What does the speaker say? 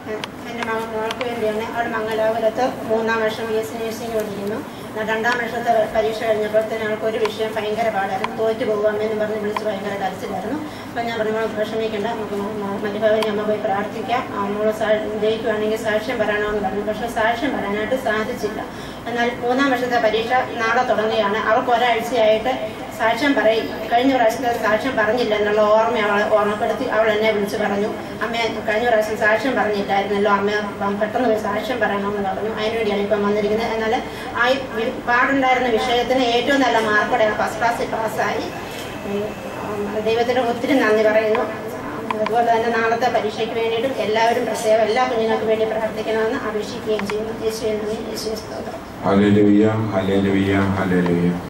എൻ്റെ മകൾ മോൾക്ക് വേണ്ടിയാണ് അവിടെ മംഗലാപുരത്ത് മൂന്നാം വർഷം ബി എസ് സി നഴ്സിംഗ് പഠിക്കുന്നു എന്നാൽ രണ്ടാം വർഷത്തെ പരീക്ഷ കഴിഞ്ഞപ്പോഴത്തേന് ഞങ്ങൾക്ക് ഒരു വിഷയം ഭയങ്കര പാടായിരുന്നു തോറ്റു പോകുമെന്ന് പറഞ്ഞ് വിളിച്ച് ഭയങ്കര കരച്ചിലായിരുന്നു അപ്പം ഞാൻ പറഞ്ഞു മോൾ വിഷമിക്കേണ്ട നമുക്ക് മരുഭവനെ അമ്മ പോയി പ്രാർത്ഥിക്കാം ആ, മോള് സാ ജയിക്കുവാണെങ്കിൽ സാക്ഷ്യം പറയണമെന്ന് പറഞ്ഞു പക്ഷേ സാക്ഷ്യം പറയാനായിട്ട് സാധിച്ചില്ല എന്നാൽ മൂന്നാം വർഷത്തെ പരീക്ഷ നാളെ തുടങ്ങുകയാണ് അവൾക്ക് ഒരാഴ്ചയായിട്ട് സാക്ഷ്യം പറയും കഴിഞ്ഞ പ്രാവശ്യത്തെ സാക്ഷ്യം പറഞ്ഞില്ല എന്നുള്ള ഓർമ്മ അവളെ ഓർമ്മപ്പെടുത്തി അവൾ എന്നെ വിളിച്ച് പറഞ്ഞു അമ്മ കഴിഞ്ഞ പ്രാവശ്യം സാക്ഷ്യം പറഞ്ഞില്ലായിരുന്നല്ലോ അമ്മ അപ്പം പെട്ടെന്ന് പോയി സാക്ഷ്യം പറയണമെന്ന് പറഞ്ഞു അതിനുവേണ്ടിയാണ് ഇപ്പം വന്നിരിക്കുന്നത് എന്നാൽ ആ വി- പാടുണ്ടായിരുന്ന വിഷയത്തിന് ഏറ്റവും നല്ല മാർക്കോടെ ഫസ്റ്റ് ക്ലാസ്സിൽ പാസ്സായി ഉം, ഉം, ദൈവത്തിന് ഒത്തിരി നന്ദി പറയുന്നു അതുപോലെ തന്നെ നാളത്തെ പരീക്ഷയ്ക്ക് വേണ്ടിയിട്ടും എല്ലാവരും പ്രത്യേകം എല്ലാ കുഞ്ഞുങ്ങൾക്കും വേണ്ടി പ്രാർത്ഥിക്കണമെന്ന് അപേക്ഷിക്കുകയും ചെയ്യുന്നു യേശുവിൻ നന്ദി യേശുവെ സ്തോത്രം ഹല്ലേലൂയ ഹല്ലേലൂയ ഹല്ലേലൂയ